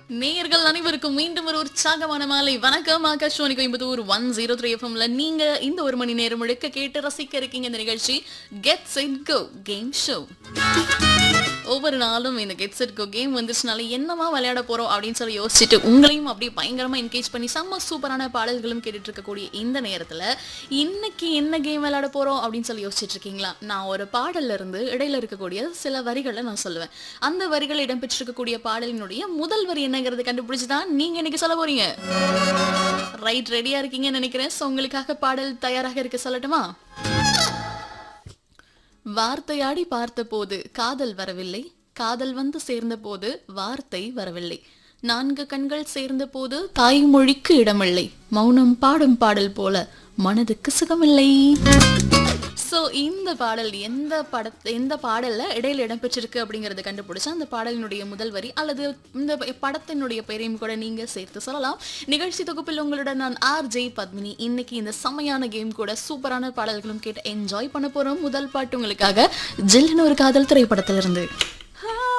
நேயர்கள் அனைவருக்கும் மீண்டும் ஒரு உற்சாகமான மாலை வணக்கம் Akashvani Coimbatore one zero three எஃப்எம்ல நீங்க இந்த ஒரு மணி நேரம் முழுக்க கேட்டு ரசிக்க இருக்கீங்க இந்த நிகழ்ச்சி get set go game show ஒவ்வொரு நாளும் இந்த கெட் செட் கோ கேம் வந்துச்சுனால என்னவா விளையாட போறோம் அப்படின்னு சொல்லி யோசிச்சுட்டு உங்களையும் அப்படியே பயங்கரமா என்கேஜ் பண்ணி செம்ம சூப்பரான பாடல்களும் கேட்டுட்டு இருக்கக்கூடிய இந்த நேரத்துல இன்னைக்கு என்ன கேம் விளையாட போறோம் அப்படின்னு சொல்லி யோசிச்சுட்டு இருக்கீங்களா நான் ஒரு பாடல்ல இருந்து இடையில இருக்கக்கூடிய சில வரிகளை நான் சொல்லுவேன் அந்த வரிகள் இடம்பெற்றிருக்கக்கூடிய பாடலினுடைய முதல் வரி என்னங்கிறது கண்டுபிடிச்சு தான் நீங்க இன்னைக்கு சொல்ல போறீங்க ரைட் ரெடியா இருக்கீங்கன்னு நினைக்கிறேன் ஸோ உங்களுக்காக பாடல் தயாராக இருக்க சொல்லட்டுமா வார்த்தையாடி பார்த்தபோது காதல் வரவில்லை காதல் வந்து சேர்ந்தபோது வார்த்தை வரவில்லை நான்கு கண்கள் சேர்ந்தபோது தாய்மொழிக்கு இடமில்லை மௌனம் பாடும் பாடல் போல மனதுக்கு சுகமில்லை சோ இந்த பாடல் எந்த பட எந்த பாடல்ல இடையில இடம்பெற்றிருக்கு அப்படிங்கறத கண்டுபிடிச்சா அந்த பாடலினுடைய முதல் வரி அல்லது இந்த படத்தினுடைய பெயரையும் கூட நீங்க சேர்த்து சொல்லலாம் நிகழ்ச்சி தொகுப்பில் உங்களுடன் நான் ஆர் ஜெய் பத்மினி இன்னைக்கு இந்த செம்மையான கேம் கூட சூப்பரான பாடல்களும் கேட்டு என்ஜாய் பண்ண போறோம் முதல் பாட்டு உங்களுக்காக ஜில்லுன்னு ஒரு காதல் திரைப்படத்திலிருந்து